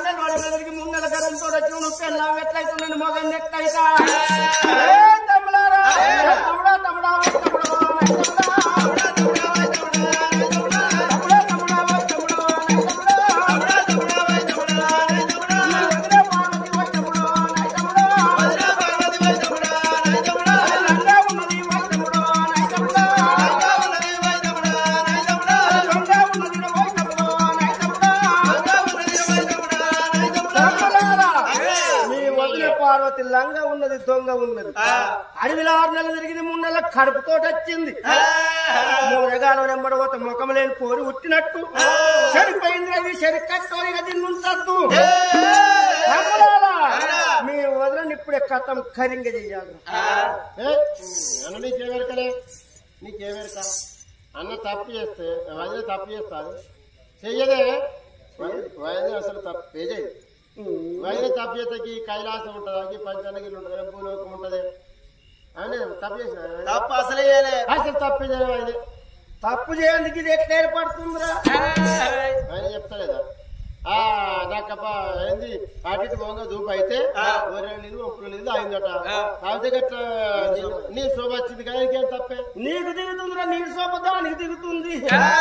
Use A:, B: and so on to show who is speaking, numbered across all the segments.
A: ఆరు నెలలు వాడి మెదడికి మూడు నెలల గరంతో వచ్చి నువ్వు పెళ్ళాం ఎట్లయితే నన్ను మొగన్ ఎట్లయితా ఏ తమ్ముడారా తమ్ముడా తమ్ముడా ఓ తమ్ముడా తమ్ముడా తమ్ముడా తమ్ముడా తమ్ముడా తమ్ముడా ఓ తమ్ముడా వదిలే పార్వతి ఓ తమ్ముడా నాయ తమ్ముడా లంగా ఉన్నది ఓ తమ్ముడా నాయ తమ్ముడా లంగా ఉన్నది ఓ తమ్ముడా నాయ తమ్ముడా మీ వదిలే పార్వతి లంగా ఉన్నది దొంగ ఉన్నది అడవిలో ఆరు నెలలు తిరిగింది మూడు నెలల కడుపుతో వచ్చింది మూడగాలు వెంబడబోత ముఖం లేని పోరి ఉట్టినట్టు సరిపోయింది అది సరికట్టోని అది నుంచద్దు మీ వదలని ఇప్పుడే కథం కరింగ చెయ్యాలి
B: ఏ, అన్న నీకేమెరకలే నీకేమెరక అన్న తప్పు చేస్తే వదిలే తప్పు చేస్తాను చెయ్యదే వదిలే అసలు తప్పు చేయదు వదిలే తప్పు చేస్తే ఈ కైలాసం ఉంటుందా ఈ పంచానగిరి ఉంటుందా భూలోకం ఉంటది అని తప్పు చేసిన
C: తప్పు అసలు చేయలే
B: అసలు తప్పు చేయదు వదిలే
A: తప్పు చేయందుకు ఇది ఎట్లా ఏర్పడుతుందిరా
B: ఆయన చెప్తలేదా ఆ నాకప్ప ఏంది అటు ఇటు పోగా దూపు అయితే ఒరే నీళ్ళు ఒప్పుడు నీళ్ళు అయిందట కాకపోతే గట్ల నీ- నీ శోభ వచ్చింది కానీ ఇంకేం తప్పే
A: నీకు దిగుతుందిరా నీకు సోపదా నీకు దిగుతుంది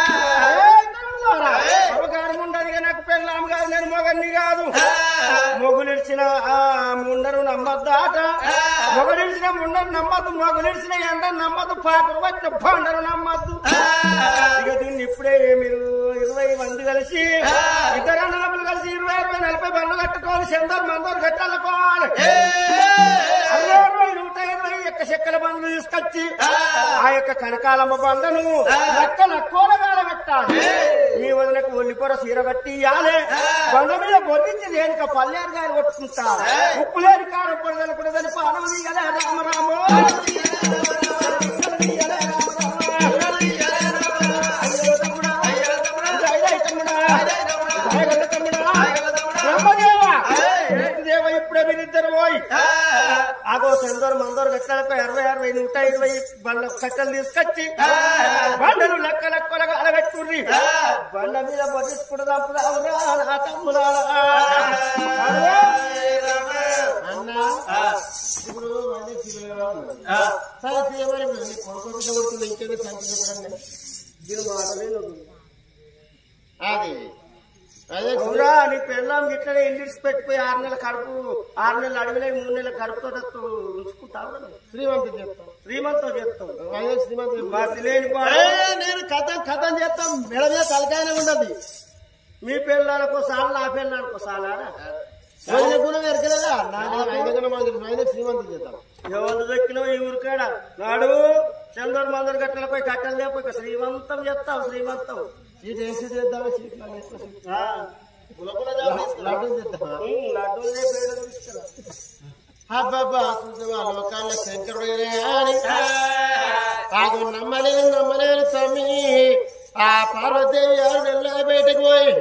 A: అవగాహన ఉండదు నాకు పెళ్ళాము కాదు నేను మొగన్ని కాదు మొగులిడిచిన ఆ ముండరు నమ్మద్దు ఆట మొగులిడిచిన ముండరు నమ్మద్దు మొగులిడిచిన ఎండ నమ్మద్దు పాకురు వచ్చిన బండరు నమ్మద్దు ఇక దీన్ని ఇప్పుడే మీరు ఇరవై మంది కలిసి ఇద్దరు అన్నదమ్ములు కలిసి ఇరవై ఇరవై నలభై బండ్లు కట్టుకోవాలి చందరు మందరు కట్టాలకోవాలి అరవై అరవై నూట ఇరవై యొక్క చెక్కల బండ్లు తీసుకొచ్చి ఆ యొక్క కనకాలమ్మ బండను లెక్కల కూరగాయలు పెట్టాలి ఈ వదినకు ఒల్లిపొర సీర కట్టి ఇయ్యాలి బండ మీద బొర్రించి దేనిక పల్లెరు గారు కొట్టుకుంటారు ఉప్పు లేని కారం పొడదలు పొడదని పానం తీయలే రామరామో తీయలే అయ్యో తమ్ముడా అయ్యో తమ్ముడా అయ్యో తమ్ముడా బ్రహ్మదేవా దేవ ఇప్పుడే మీరిద్దరు పోయి ఆగో చందరు మందరు లెక్కలకు అరవై అరవై నూట ఇరవై బండ్ల కట్టలు తీసుకొచ్చి బండలు లెక్క లెక్కలుగా అలగట్టుర్రి బండ మీద బొట్టించుకుంటా నా తమ్ముడా
B: అన్న ఇప్పుడు మళ్ళీ చిరునవ్వు ఉన్నది. సరే తీయమని నీ కొడుకు బిడ్డ కొడుతుంది ఇంకేదో చంపించకూడదు
A: దీని మాటలే నువ్వు.
B: అది అదే
A: అవునా నీ పెళ్ళాం గిట్లనే ఇల్లు పెట్టిపోయి ఆరు నెలల కడుపు ఆరు నెలల అడవిలో మూడు నెలల కడుపుతో ఉంచుకుంటావు కదా
B: శ్రీమంతుడు చెప్తాం
A: శ్రీమంతో చెప్తావు
B: అదే శ్రీమంతుడు
A: మాది లేని పాడు.
C: నేను కథ కథం చేస్తాం మెడ మీద తలకాయనే ఉండదు
A: మీ పిల్లలకు సాల నా పిల్లలకు సాలా
C: వదిన గుణం ఎరకలేదా
B: ఆయన శ్రీమంతుడు చేద్దాం
A: ఎవరు దక్కినో ఈ ఊరికాడ నాడు చంద్ర మందరు గట్టలపై కట్టలు లేకపోయి శ్రీమంతం చెప్తావు శ్రీమంతం
B: సీట్ వేసి చేద్దామా సీట్
A: ఆ,
B: లడ్డు చేద్దామా
A: ఉమ్, లడ్డూలే పేరు తీసుకురా.
B: అబ్బబ్బా చూసావా లోకాల్లో శంకరుడు అని అది నమ్మలేను నమ్మలేను తమ్మి ఆ పార్వదేవి ఆరు నెలల బయటకు పోయి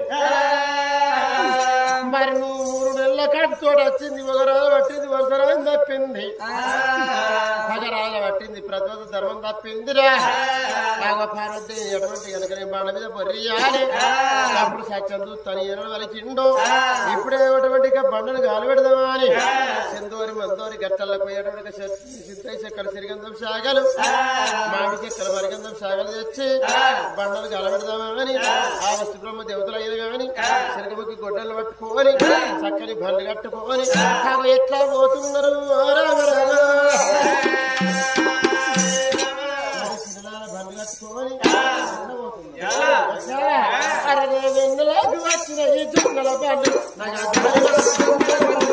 B: మరి నువ్వు మూడు నెలల కడుపుతో వచ్చింది ఒక రోజు పట్టింది ఒక రోజు తప్పింది పగ రాజు పట్టింది ప్రతి ధర్మం తప్పిందిరా ఆగ పార్వదేవి ఎటువంటి కనుక బాణ మీద బొర్రియాలి అప్పుడు సత్యం చూస్తాను ఎరడు వలిచిండు ఇప్పుడే ఎటువంటి బండను గాలి పెడదామా అని సిందూరి మందూరి గట్టల్లో పోయేటువంటి సిద్ధై చెక్కల సిరిగంధం సాగలు మామిడి చెక్కల మరిగంధం సాగలు తెచ్చి బండలు గలబెడదామా అని ఆ వస్తు బ్రహ్మ దేవతలు అయిన గాని సిరగముకి గొడ్డలు పట్టుకోని చక్కని బండ్లు కట్టుకోని కాదు ఎట్లా పోతున్నారు ఓ రామ రామ. మరి సిరిలాల బండ్లు కట్టుకోని ఎట్లా పోతున్నారు? అరే వెన్నెలకు వచ్చిన ఈ చుక్కల బండ్లు నాకు అర్థమైంది.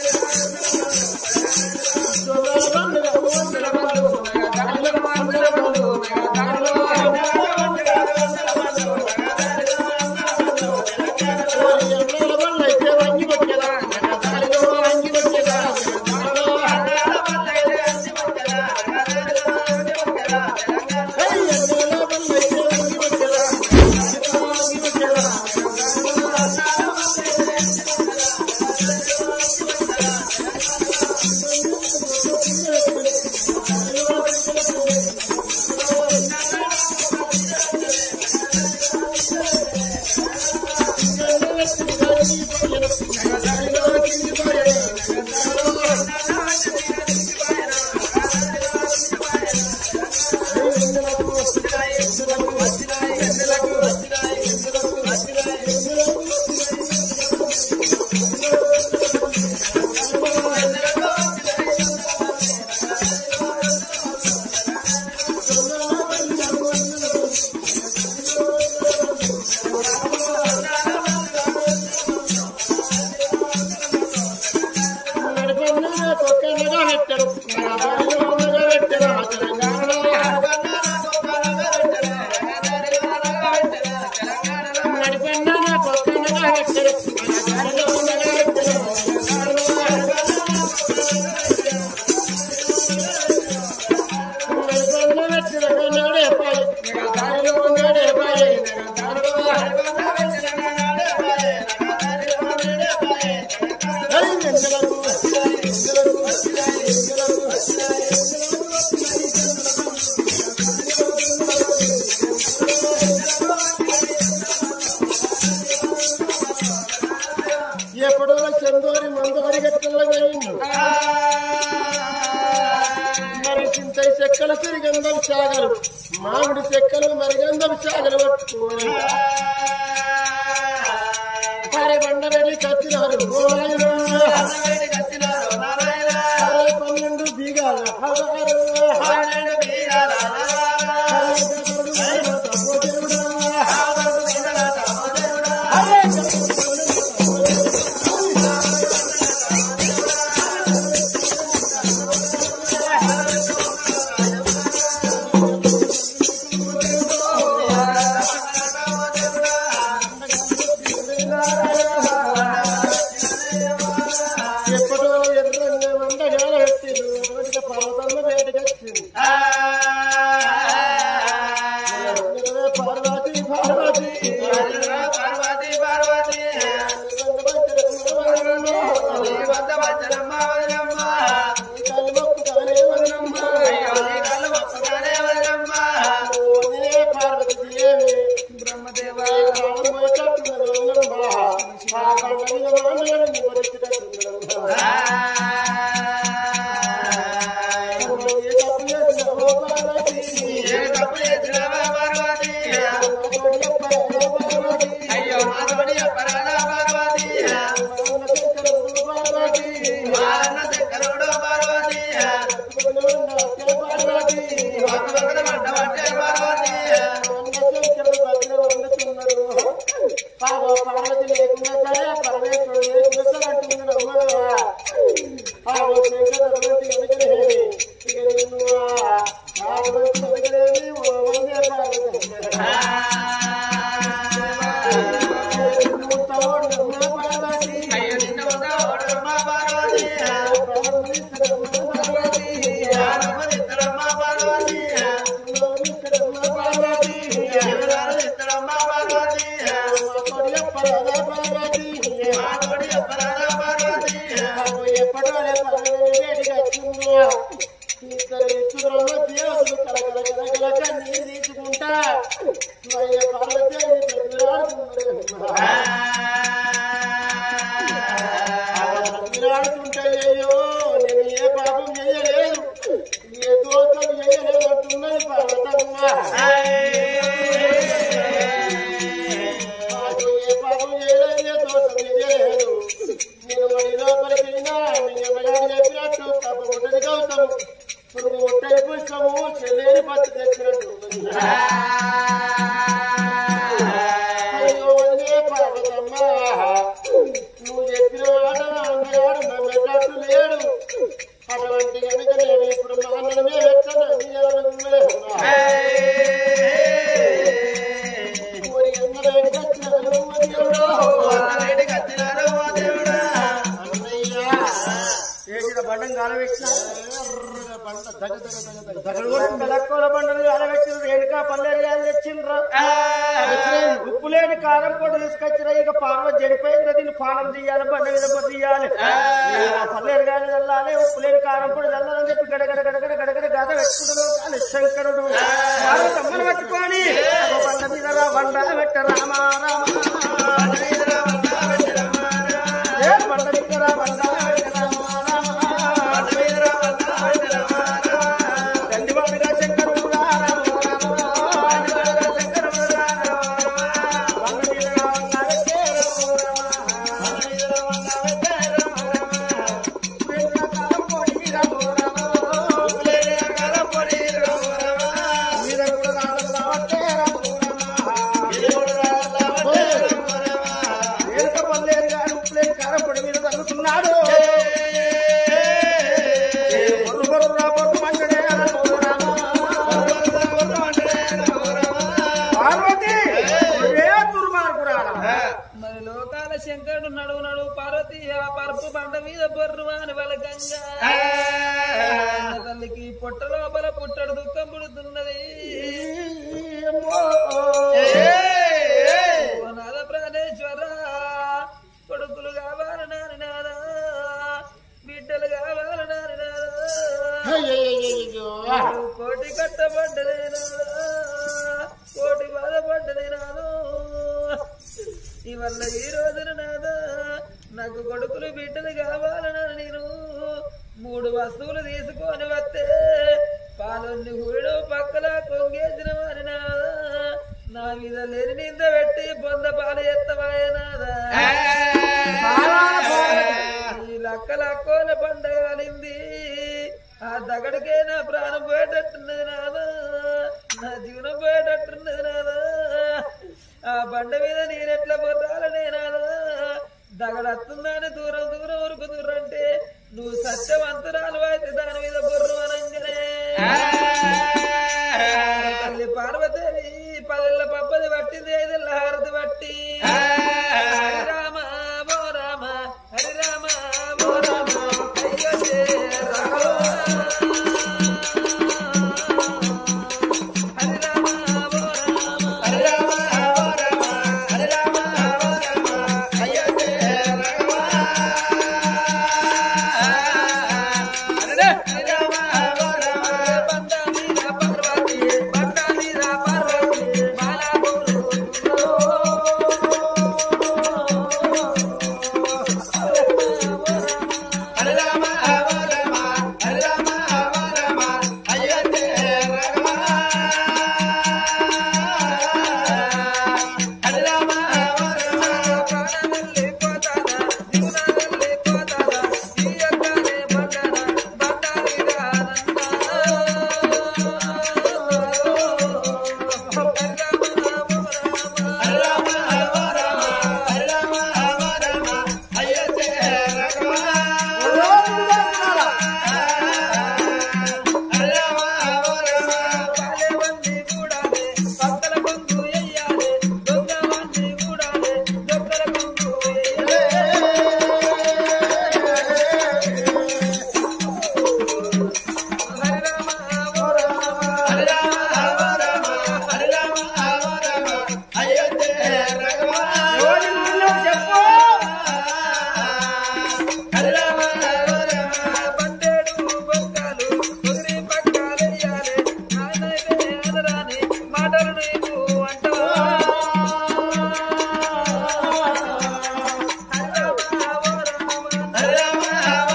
C: బంధువులు
B: ఎప్పుడో చందోరి మందోరి గట్టల పోయిండు మరి చింతై చెక్కల సిరిగంధం సాగలు మామిడి చెక్కలు మరిగంధం సాగలు పట్టుకోని పారే బండ వెళ్ళి కచ్చినారు గోవాయుడు. పారే పన్నెండు బీగాల పదహారు. పారే గరుడు మైన తప్పు దేవుడా. పారే ఎప్పుడో ఎర్రంగా మందగాల పెట్టిండు రోజుగా పర్వతంలో వేటకొచ్చింది పార్వతి పార్వతి పార్వతి దేవి
A: అయ్యో మాధవడి అపరాధ పార్వతి మాన చక్కరుడు పార్వతి భక్తుల మంట పట్టే పార్వతి
B: పార్వతి లేకుండా సరే పరమేశ్వరుడు లేకుండా సరే అంటున్నాడు పార్వతి వెనకనే ఇక నిన్ను పార్వతి వెనకనేది వందే పార్వతి
A: అయ్యో నిన్న ఒక పార్వతి ఇద్దరమ్మ పార్వతి ఎవరాలు ఇద్దరమ్మ పార్వతి మాధవడి అపరాధ పార్వతి
B: అయ్యో నేను ఏ పాపం చేయలేదు ఏ దోషం చేయలేదు అంటున్నది పర్వతమ్మ నాకు ఏ పాపం చేయలేదు ఏ దోషం చేయలేదు నేను వాడి లోపలికి వెళ్ళినా మీ అమ్మగారు చెప్పినట్టు తప్ప ముట్టడి గౌతము ఇప్పుడు ముట్టడి పుష్పము చెల్లేని పత్తి తెచ్చినట్టు అయ్యో వదిలే పార్వతమ్మ నువ్వు చెప్పిన మాట అన్నగాడు నమ్మేటట్టు లేడు అటువంటి కనుక నేను ఇప్పుడు మా అన్నమే వెచ్చను ఊరి అందరూ వచ్చినారు
A: వేడికి వచ్చినారు ఓ దేవుడా
B: అన్నయ్య
A: చేసిన బండం కాలబెట్టిన
B: బండ దగ దగ దగ దగ దగ
A: ఒక్కలక్కో పడవల బండలు అలవెచ్చిండ్రు రేణుకా పల్లెలు గాని తెచ్చిండ్రు ఉప్పు లేని కారం పొడి తీసుకొచ్చిన ఇక పార్వతి చెడిపోయింది దీన్ని పానం తీయాలి బండ మీద పొడి తీయాలి పల్లెలు గాని చల్లాలి ఉప్పు లేని కారం పొడి చల్లాలని చెప్పి గడగడ గడగడ గడగడ గద పెట్టుకుంటున్నాడు కానీ శంకరుడు పార్వతమ్మను పట్టుకొని ఒక బండ మీద రా బండ పెట్ట రామ రామ ఏ బండ మీద రా బండ పెట్ట రామ రామ దండివాడుగా శంకరుడు రా రామ రామ దండివాడుగా శంకరుడు రా రామ రామ బండ మీద రా బండ పెట్టే రామ తగ్గుతున్నాడు పార్వతి నువ్వే దుర్మార్గురాలా
D: మరి లోకాల శంకరుడు నడువు నడువు పార్వతి ఆ పరుపు బండ మీద బొర్రు అని బలకంగా తల్లికి పొట్ట లోపల పుట్టడు దుఃఖం పుడుతున్నది ఓ నాద ప్రాణేశ్వర కొడుకులు కావాలి నాని నాదా బిడ్డలు కావాలి నాని నాదా
B: అయ్యయ్యయ్యయ్యో.
D: కోటి కట్టబడ్డదే నాదా కోటి బాధపడ్డది నాదు ఇవల్ల ఈ రోజున నాదా నాకు కొడుకులు బిడ్డలు కావాలనని నేను మూడు వస్తువులు తీసుకొని వస్తే పాలొన్ని హుడు పక్కల కొంగేసిన వారి నాదా నా మీద లేని నింద పెట్టి బొంద పాలు ఎత్తవాయ నాదా ఈ లక్క లక్కోల పండగ కాలింది ఆ దగడికే నా ప్రాణం పోయేటట్టున్నది నాదా నా జీవనం పోయేటట్టున్నది నాదా ఆ బండ మీద నేనెట్లా పొర్రాలనే నాదా దగడత్తుందని దూరం దూరం ఉరుకు దూరం అంటే నువ్వు సత్యవంతురాలు అయితే దాని మీద బొర్రు అనంగానే తల్లి పార్వదేవి పదెల్ల పబ్బది పట్టింది ఐదెల్ల హారతి పట్టి హరి రామ ఓ రామ హరి రామ ఓ రామ అయ్యో జే రామ. హరి రామ ఓ రామ బండ మీద పార్వతి బండ మీద పార్వతి మాలా ప్రాణమెల్లి పోతాదా దిగునాలెల్లి పోతాదా ఈ యొక్కనే బండన బండారిగా కాలేవంది కూడాలే పక్కల కొంగు ఎయ్యాలే దొంగవంది కూడాలే దొంగల కొంగు హరి రామ ఓ రామ
A: ఎవరి ఊళ్ళో చెప్పు
D: బండేడు బొక్కలు కుదిరి పక్కాలెయ్యాలే నాయనైతే అనరాని మాటలు నీకు అంటావా హరి రామ ఓ రామ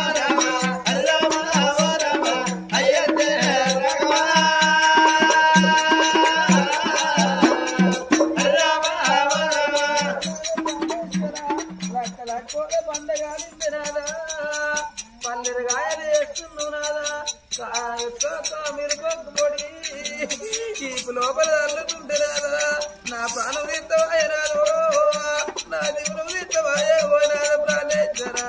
D: లక్కల పండగాలింది నాదా పల్లెలు గాయలు చేస్తున్నావు నాదా మీరు పొక్కు పొడి చీపు లోపల అల్లుతుంటే నాదా నా ప్రాణం తీర్థవాయ నాదో నా దిగులు తీర్థవాయ ఓ నాద ప్రాణేశ్వరా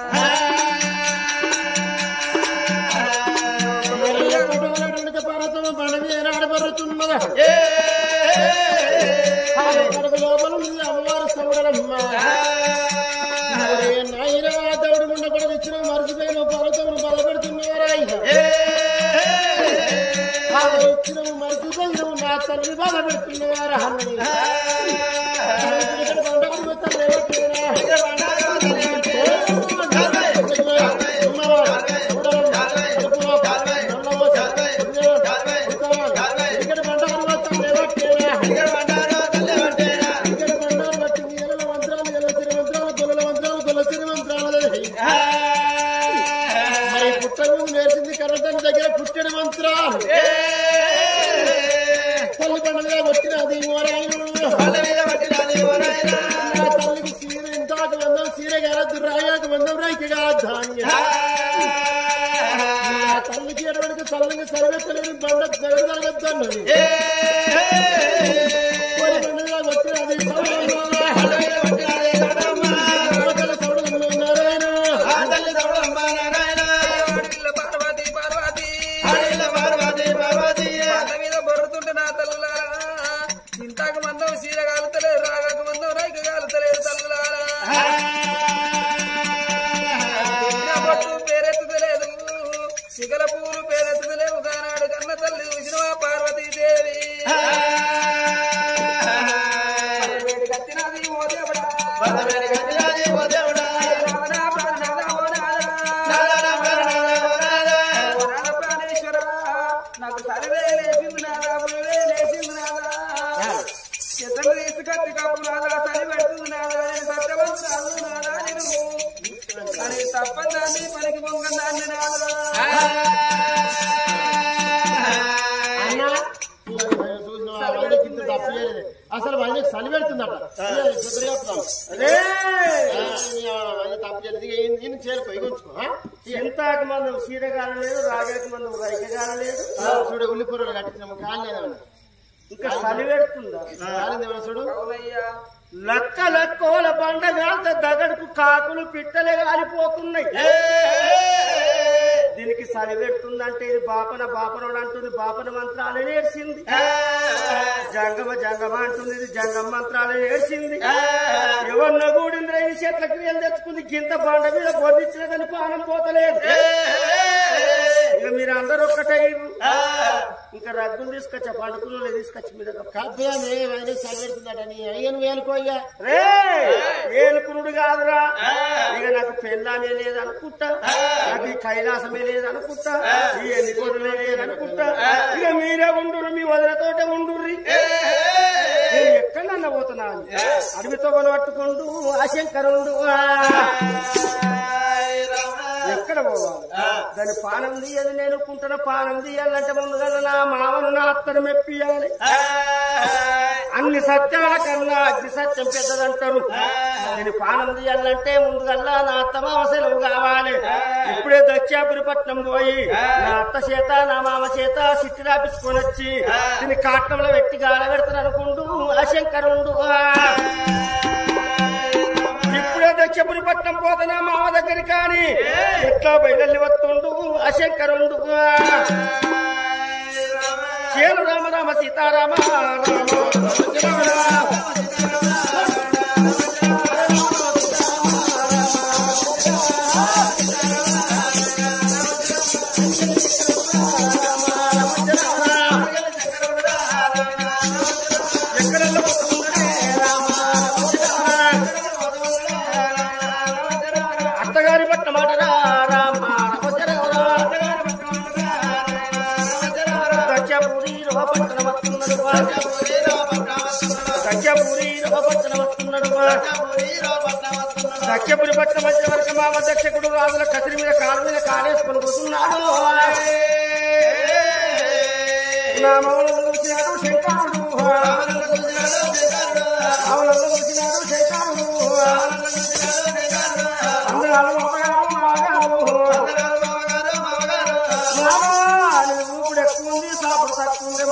B: కుటుంబంలో పర్వతం బండ మీద నాడబడుతున్నదా కడుపు లోపల ఉంది అమ్మవారు సౌడలమ్మ నాయన దేవుడు ముండ కూడా తెచ్చిన మరిచిపోయిన పర్వతం బలపెడుతున్నవారా ఇచ్చిన మరిచి తగ్గిన నా తల్లి బాధ పెడుతున్నారా అన్నది ఇక్కడ బండారు తల్లి ఎవరు ఇక్కడ బండారు తల్లి ఎవరు ఇక్కడ బండారు పట్టింది ఎల్ల మంత్రాలు ఎల్ల సిరి మంత్రాలు గొల్ల మంత్రాలు గొల్ల సిరి మంత్రాలు మరి పుట్టక ముందు నేర్చింది కర్రతని దగ్గర పుట్టడి మంత్రాలు తల్లి పండుగ వచ్చినది ఓరాయను నా తల్లికి చీర ఇంతాకు వందం చీర కాదు రాయాకు వందం రాయికి కాదు ధాన్యం నా తల్లికి ఎడవడికి చల్లంగా సరిపెట్టలేని బండ జగదగద్దు అన్నది మరి పండుగ వచ్చినది సౌడలు నారాయణ
D: పార్వతి పార్వతి వాళ్ళ మీద బొర్రుతుంటే నా తల్లులారా ఇంతాక మందం చీర కాలుతలేదు రాగాక మందం రైక కాలుతలేదు తల్లులారా పెట్టిన బొట్టు పేరెత్తుతలేదు శిఖల పూలు పేరెత్తుతలేవు కానాడు కన్న తల్లి చూసిన పార్వతీదేవి వేడి కత్తినది ఓ దేవుడా రావణా ప్రాణనాథ ఓ నాథా. ఓ నాథ ప్రాణేశ్వర నాకు సరివే లేచింది నాదా పులివే లేచింది నాదా చిత్రం తీసుకొచ్చి కప్పు నాదా సరి పెడుతుంది నాదా నేను సత్యవంతురాలు నాదా నేను అని తప్పదాన్ని పనికి పొంగదాన్ని నాదా
B: అన్నా, చూసినావా? వాళ్ళకి ఇంత తప్పు చేయలేదు. అసలు వాళ్ళకి చలి పెడుతుందట ఇద్దరు చెప్తాం. ఆ, వాళ్ళకి తప్పు చేయలేదు ఇక ఈయన- ఈయన చేరుకో ఇక ఉంచుకో ఆ? ఇక
A: ఎంతాకు మంది సీరగాల లేదు రాగేకి మంది రైకగాల లేదు
B: ఆ, చూడు ఉల్లి కూరలు కట్టించిన కాలేదేమన్నా
A: ఇంకా చలి పెడుతుందా
B: కాలేదేమన్నా చూడు
D: అవునయ్యా
A: లక్క లక్కోల బండ వేత దగడుకు కాకులు పిట్టలే కాలిపోతున్నాయి దీనికి చలి పెడుతుందంటే ఇది బాపన బాపనోడు అంటుంది బాపన మంత్రాలు నేర్చింది జంగమ జంగమ అంటుంది ఇది జంగమ మంత్రాలు నేర్చింది ఎవరిన కూడింద్ర ఈ చెట్ల క్రియలు తెచ్చుకుంది గింత బండ మీద బొద్దిచ్చినదని పానం పోతలేదు ఇక మీరు అందరూ ఒక్కటే ఇంకా రగ్గులు తీసుకొచ్చా పండుకులు తీసుకొచ్చి మీద
B: కాకపోతే వాళ్ళకి చలి పెడుతుందట నీ అయ్యను వేలుకో ఇక
A: రే ఏలుకునుడు కాదురా ఇక నాకు పెళ్ళానే లేదనుకుంటా నాకు ఈ కైలాసమే లేదనుకుంటా ఈ ఎన్నికొడులే లేదనుకుంటా ఇక మీరే ఉండురు మీ వదిలతోటే ఉండుర్రి నేను ఎక్కడన్నా పోతున్నా అడవితో పట్టుకుంటూ ఆశంకరుండు ఎక్కడ పోవాలి దాని పానం తీయదు నేను కుంటున్న పానం తీయాలంటే ముందుగా నా మామను నా అత్తను మెప్పియాలి అన్ని సత్యాల కన్నా అగ్ని సత్యం పెద్దదంటారు నేను పానం తీయాలంటే ముందుగల్లా నా అత్త మామ సెలవు కావాలి ఇప్పుడే దక్షాపురి పట్నం పోయి నా అత్త చేత నా మామ చేత సిట్టి రాపించుకొని వచ్చి దీని కాటంలో పెట్టి గాల పెడతాను అనుకుంటూ అశంకరుండు ఇప్పుడే దక్షపురి పట్నం పోతున్నా మామ దగ్గర కానీ ఎట్లా బయలు వస్తుండు అశంకరుండు చేను రామ రామ సీతారామ రామ రామ ఎక్కడెల్ల పోతుండే రామ అత్తగారి పట్ల మాట రా రామ దక్షపూరి పట్టణ వస్తున్నాడు దక్షపూరి పట్టణ వస్తున్నాడు దక్షపురి పట్ల మధ్య వరకు మామ దక్షకుడు రాజుల కసిరి మీద కాలు మీద కాలేసుకొని కూర్చున్నాడు నా మౌనంలో చూసినాడు శంకరుడు మౌనంలో చూసినాడు శంకరుడు అందరూ అమ్మగారు మాగారు మామా నువ్వు ఇప్పుడు ఎక్కువ ఉంది సాపుడు తక్కువ ఉంది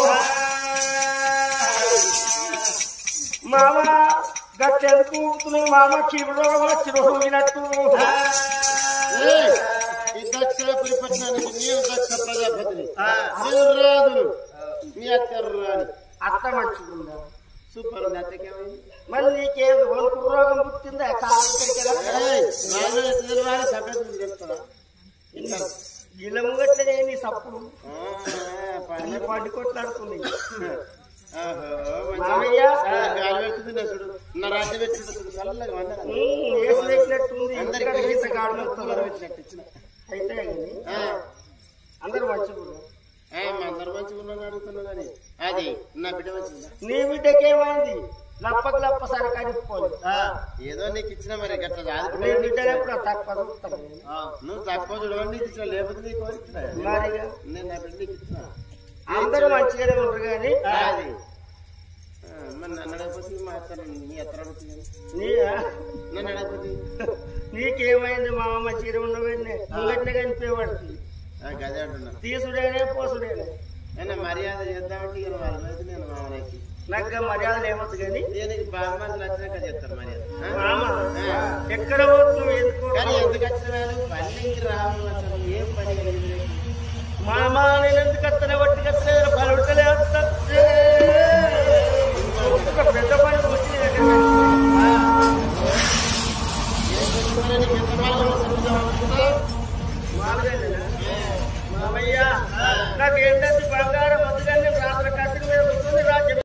A: మామ మామ గట్టెందుకు ఊపుతున్నావు మామ కీడు రోగం వచ్చి రోగం వినట్టు
B: ఏయ్, ఈ దక్షపురి పట్టణానికి నీవు దక్ష ప్రజాపతిని నేను రాదును మీ అత్త రాని
A: అత్త మంచిగుందా
B: సూపర్ ఉంది అత్తకేమైంది
A: మళ్ళీ నీకేదో వణుకు రోగం పుట్టిందా కాలం
B: ఏయ్, రాజు ఎత్తుదల వారి సభ్యతలు చెప్తారా ఇంకా
A: ఇళ్ళ ముంగట్లనే నీ సప్పుడు
B: ఆ, పండు.
A: అన్ని పడ్డు కొట్లాడుతుంది
B: ఆహో, మంచిగా.
A: మామయ్య.
B: ఆ, గాలి పెడుతుంది నా చూడు నా రాజ్యం పెట్టిండు చూడు చల్లగా వందరా.
A: వేసి పెట్టినట్టుంది
B: అందరికి
A: ఇక్కడ
B: వేసి
A: గీత గాడు
B: తొందర పెట్టినట్టు ఇచ్చిన.
A: అయితే కానీ
B: ఆ,
A: అందరు మంచిగా
B: ఆ, మా అందరు మంచిగా ఉన్నాను అడుగుతున్నా కానీ అది నా బిడ్డ మంచిగా
A: నీ బిడ్డకేమైంది లప్పకు లప్ప సరే కడిపోదు
B: ఏదో నీకు ఇచ్చిన మరి గట్ల రాదు
A: నీ బిడ్డలు ఎప్పుడు తక్కువ చూస్తాను
B: ఆ, నువ్వు తక్కువ చూడవని నీకు ఇచ్చిన లేకపోతే నీకు ఎవరు ఇచ్చినా?
A: మరిగా
B: నేను నా బిడ్డ నీకు ఇచ్చిన
A: అందరూ మంచిగానే ఉంటారు కానీ
B: అది ఆ, మరి నన్ను అడగకపోతే మా అత్త నీ ఎత్త అడుగుతుంది
A: నీ
B: నన్ను అడగకపోతే
A: నీకేమైంది మామ మంచిగా ఉండవన్నీ ముంగట్నే కనిపించబడుతుంది
B: ఆ, గదే అంటున్నా
A: తీసుడేనే పోసుడేనే
B: అయినా మర్యాద చేద్దామంటే ఇక వాళ్ళ మీద నేను మామయ్యకి
A: నాకు మర్యాదలు ఏమొద్దు కానీ
B: దీనికి బాగా మంది వచ్చినాక చేస్తారు మర్యాద ఆ?
A: మామ
B: ఆ.
A: ఎక్కడ పోతున్నావు ఎందుకు
B: కానీ ఎందుకు వచ్చిన వాళ్ళు పల్లెకి రావు అసలు ఏం పని కలిగింది
A: మామ నేను ఎందుకు వస్తానే వట్టి కత్తనే పలుటలే వస్తే ఒక పెద్ద పని వచ్చి నీ దగ్గరికి మామయ్యనా? మామయ్య నాకు ఏంటంటే బంగారం వద్దు కానీ రాత్రి కట్టిన మీద వస్తుంది రాజ్యం